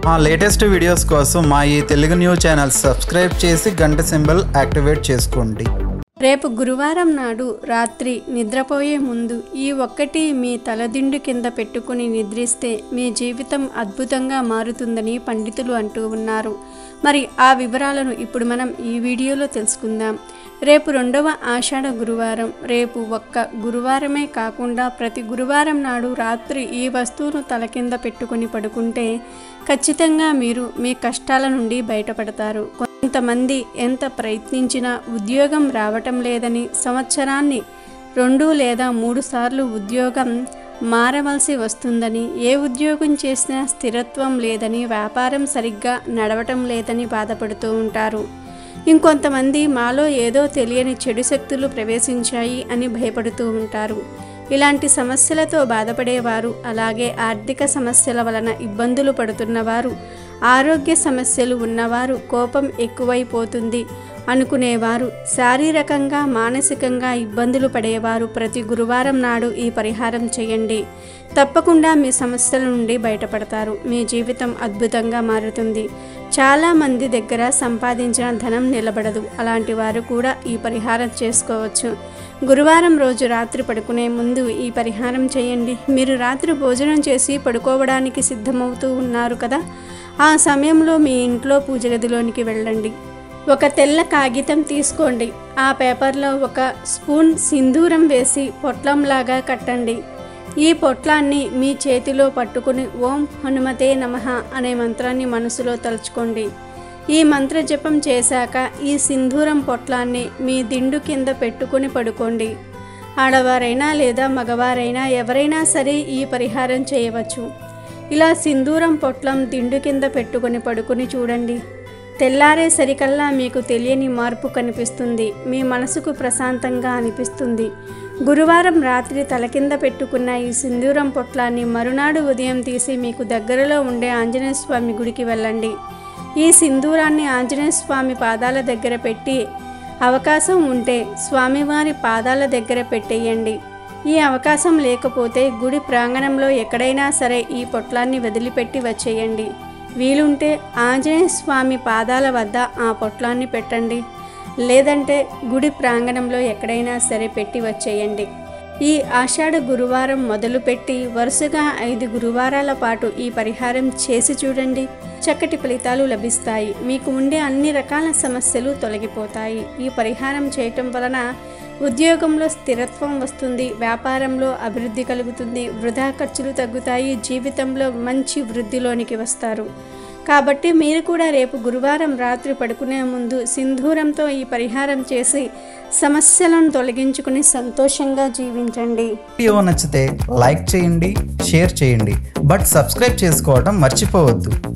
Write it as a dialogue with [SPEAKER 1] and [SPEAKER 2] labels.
[SPEAKER 1] మా latest videos కోసం మా ఈ తెలుగు న్యూస్ ఛానల్ సబ్స్క్రైబ్ చేసి గంట సింబల్ యాక్టివేట్ చేసుకోండి
[SPEAKER 2] రేపు గురువారం నాడు రాత్రి నిద్రపోయే ముందు ఈ ఒక్కటి మీ తలదిండు కింద పెట్టుకుని నిద్రిస్తే మీ జీవితం అద్భుతంగా మారుతుందని పండితులు అంటూ ఉన్నారు మరి ఆ వివరాలను ఇప్పుడు మనం ఈ వీడియోలో తెలుసుకుందాం రేపు రెండవ ఆషాఢ గురువారం రేపు ఒక్క గురువారమే కాకుండా ప్రతి గురువారం నాడు రాత్రి ఈ వస్తువును తల కింద పెట్టుకుని పడుకుంటే ఖచ్చితంగా మీరు మీ కష్టాల నుండి బయటపడతారు కొంతమంది ఎంత ప్రయత్నించినా ఉద్యోగం రావటం లేదని సంవత్సరాన్ని రెండు లేదా మూడు సార్లు ఉద్యోగం మారవలసి వస్తుందని ఏ ఉద్యోగం చేసినా స్థిరత్వం లేదని వ్యాపారం సరిగ్గా నడవటం లేదని బాధపడుతూ ఉంటారు ఇంకొంతమంది మాలో ఏదో తెలియని చెడు శక్తులు ప్రవేశించాయి అని భయపడుతూ ఉంటారు ఇలాంటి సమస్యలతో బాధపడేవారు అలాగే ఆర్థిక సమస్యల వలన ఇబ్బందులు పడుతున్నవారు ఆరోగ్య సమస్యలు ఉన్నవారు కోపం ఎక్కువైపోతుంది అనుకునేవారు శారీరకంగా మానసికంగా ఇబ్బందులు పడేవారు ప్రతి గురువారం నాడు ఈ పరిహారం చేయండి తప్పకుండా మీ సమస్యల నుండి బయటపడతారు మీ జీవితం అద్భుతంగా మారుతుంది చాలా మంది దగ్గర సంపాదించిన ధనం నిలబడదు అలాంటి వారు కూడా ఈ పరిహారం చేసుకోవచ్చు గురువారం రోజు రాత్రి పడుకునే ముందు ఈ పరిహారం చేయండి మీరు రాత్రి భోజనం చేసి పడుకోవడానికి సిద్ధమవుతూ ఉన్నారు కదా ఆ సమయంలో మీ ఇంట్లో పూజ గదిలోనికి వెళ్ళండి ఒక తెల్ల కాగితం తీసుకోండి ఆ పేపర్లో ఒక స్పూన్ సింధూరం వేసి పొట్లంలాగా కట్టండి ఈ పొట్లాన్ని మీ చేతిలో పట్టుకుని ఓం హనుమతే నమః అనే మంత్రాన్ని మనసులో తలుచుకోండి ఈ మంత్ర జపం చేశాక ఈ సింధూరం పొట్లాన్ని మీ దిండు కింద పెట్టుకుని పడుకోండి ఆడవారైనా లేదా మగవారైనా ఎవరైనా సరే ఈ పరిహారం చేయవచ్చు ఇలా సింధూరం పొట్లం దిండు కింద పెట్టుకుని పడుకుని చూడండి తెల్లారే సరికల్లా మీకు తెలియని మార్పు కనిపిస్తుంది మీ మనసుకు ప్రశాంతంగా అనిపిస్తుంది గురువారం రాత్రి తల కింద పెట్టుకున్న ఈ సింధూరం పొట్లాన్ని మరునాడు ఉదయం తీసి మీకు దగ్గరలో ఉండే ఆంజనేయ స్వామి గుడికి వెళ్ళండి ఈ సింధూరాన్ని ఆంజనేయ స్వామి పాదాల దగ్గర పెట్టి అవకాశం ఉంటే స్వామివారి పాదాల దగ్గర పెట్టేయండి ఈ అవకాశం లేకపోతే గుడి ప్రాంగణంలో ఎక్కడైనా సరే ఈ పొట్లాన్ని వదిలిపెట్టి వచ్చేయండి వీలుంటే ఆంజనేయ స్వామి పాదాల వద్ద ఆ పొట్లాన్ని పెట్టండి లేదంటే గుడి ప్రాంగణంలో ఎక్కడైనా సరే పెట్టి వచ్చేయండి ఈ ఆషాఢ గురువారం మొదలుపెట్టి వరుసగా ఐదు గురువారాల పాటు ఈ పరిహారం చేసి చూడండి చక్కటి ఫలితాలు లభిస్తాయి మీకు ఉండే అన్ని రకాల సమస్యలు తొలగిపోతాయి ఈ పరిహారం చేయటం వలన ఉద్యోగంలో స్థిరత్వం వస్తుంది వ్యాపారంలో అభివృద్ధి కలుగుతుంది వృధా ఖర్చులు తగ్గుతాయి జీవితంలో మంచి వృద్ధిలోనికి వస్తారు కాబట్టి మీరు కూడా రేపు గురువారం రాత్రి పడుకునే ముందు సింధూరంతో ఈ పరిహారం చేసి సమస్యలను తొలగించుకుని సంతోషంగా జీవించండి
[SPEAKER 1] వీడియో నచ్చితే లైక్ చేయండి షేర్ చేయండి బట్ సబ్స్క్రైబ్ చేసుకోవడం మర్చిపోవద్దు